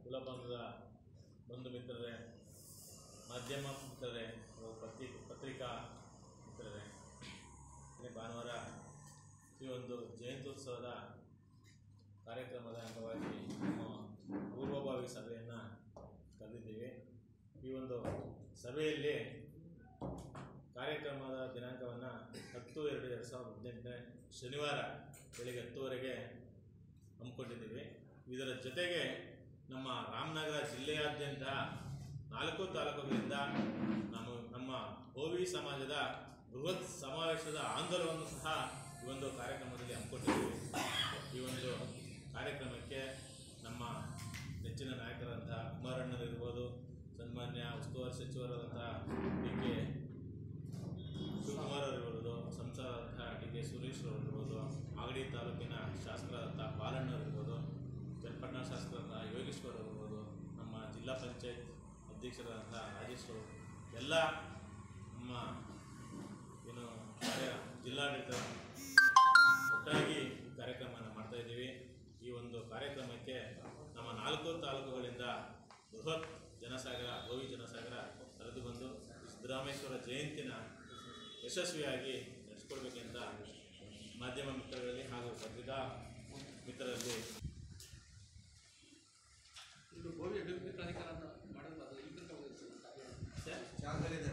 ಕುಲಬಂಧದ ಬಂಧು ಮಿತ್ರರೇ ಮಾಧ್ಯಮ ಮಿತ್ರರೇ ಹಾಗೂ ಪತ್ರಿ ಪತ್ರಿಕಾ ಮಿತ್ರರೇ ನಿನ್ನೆ ಭಾನುವಾರ ಈ ಒಂದು ಜಯಂತ್ಯುತ್ಸವದ ಕಾರ್ಯಕ್ರಮದ ಅಂಗವಾಗಿ ನಮ್ಮ ಪೂರ್ವಭಾವಿ ಸಭೆಯನ್ನು ಕರೆದಿದ್ದೀವಿ ಈ ಒಂದು ಸಭೆಯಲ್ಲಿ ಕಾರ್ಯಕ್ರಮದ ದಿನಾಂಕವನ್ನು ಹತ್ತು ಎರಡು ಎರಡು ಸಾವಿರದ ಹದಿನೆಂಟನೇ ಶನಿವಾರ ಬೆಳಿಗ್ಗೆ ಹತ್ತುವರೆಗೆ ಹಮ್ಮಿಕೊಂಡಿದ್ದೀವಿ ಇದರ ಜೊತೆಗೆ ನಮ್ಮ ರಾಮನಗರ ಜಿಲ್ಲೆಯಾದ್ಯಂತ ನಾಲ್ಕು ತಾಲೂಕುಗಳಿಂದ ನಮ್ಮ ನಮ್ಮ ಓವಿ ಸಮಾಜದ ಬೃಹತ್ ಸಮಾವೇಶದ ಆಂದೋಲನವನ್ನು ಸಹ ಈ ಒಂದು ಕಾರ್ಯಕ್ರಮದಲ್ಲಿ ಹಮ್ಮಿಕೊಂಡಿದ್ದೀವಿ ಈ ಒಂದು ಕಾರ್ಯಕ್ರಮಕ್ಕೆ ನಮ್ಮ ನೆಚ್ಚಿನ ನಾಯಕರಾದಂತಹ ಕುಮಾರಣ್ಣನಿರ್ಬೋದು ಸನ್ಮಾನ್ಯ ಉಸ್ತುವಾರಿ ಸಚಿವರಾದಂತಹ ಡಿ ಕೆ ಶಿವಕುಮಾರ್ ಅವರಿರ್ಬೋದು ಸಂಸದರಾದಂತಹ ಡಿ ಕೆ ಸುರೇಶ್ ಅವರಿರ್ಬೋದು ಮಾಗಡಿ ತಾಲೂಕಿನ ಶಾಸಕರಾದಂಥ ಬಾಲಣ್ಣವರಿರ್ಬೋದು ಚನ್ನಪಟ್ಟಣ ಶಾಸಕರಾದಂಥ ಯೋಗೇಶ್ವರ್ ಅವರಿರ್ಬೋದು ನಮ್ಮ ಜಿಲ್ಲಾ ಪಂಚಾಯತ್ ಅಧ್ಯಕ್ಷರಾದಂಥ ರಾಜೇಶ್ ಅವರು ಎಲ್ಲ ನಮ್ಮ ಏನು ಕಾರ್ಯ ಜಿಲ್ಲಾಡಳಿತ ಒಟ್ಟಾಗಿ ಈ ಕಾರ್ಯಕ್ರಮನ ಮಾಡ್ತಾ ಇದ್ದೀವಿ ಈ ಒಂದು ಕಾರ್ಯಕ್ರಮಕ್ಕೆ ನಮ್ಮ ನಾಲ್ಕು ತಾಲೂಕುಗಳಿಂದ ಬೃಹತ್ ಜನಸಾಗರ ಗೋವಿ ಜನಸಾಗರ ಕರೆದು ಬಂದು ಸಿದ್ದರಾಮೇಶ್ವರ ಜಯಂತಿನ ಯಶಸ್ವಿಯಾಗಿ ನಡೆಸ್ಕೊಡ್ಬೇಕೆಂತ ಮಾಧ್ಯಮ ಮಿತ್ರರಲ್ಲಿ ಹಾಗೂ ಪತ್ರಿಕಾ ಮಿತ್ರರಲ್ಲಿ ಇದು ಗೋವಿ ಅಭಿವೃದ್ಧಿ ಪ್ರಾಧಿಕಾರ ಅಂತ ಮಾಡೋದು ಅದು ಈ ತನಕ ಹೋಗಿದೆ ಸರ್. ಸರ್ ಜಾಗದಲ್ಲಿ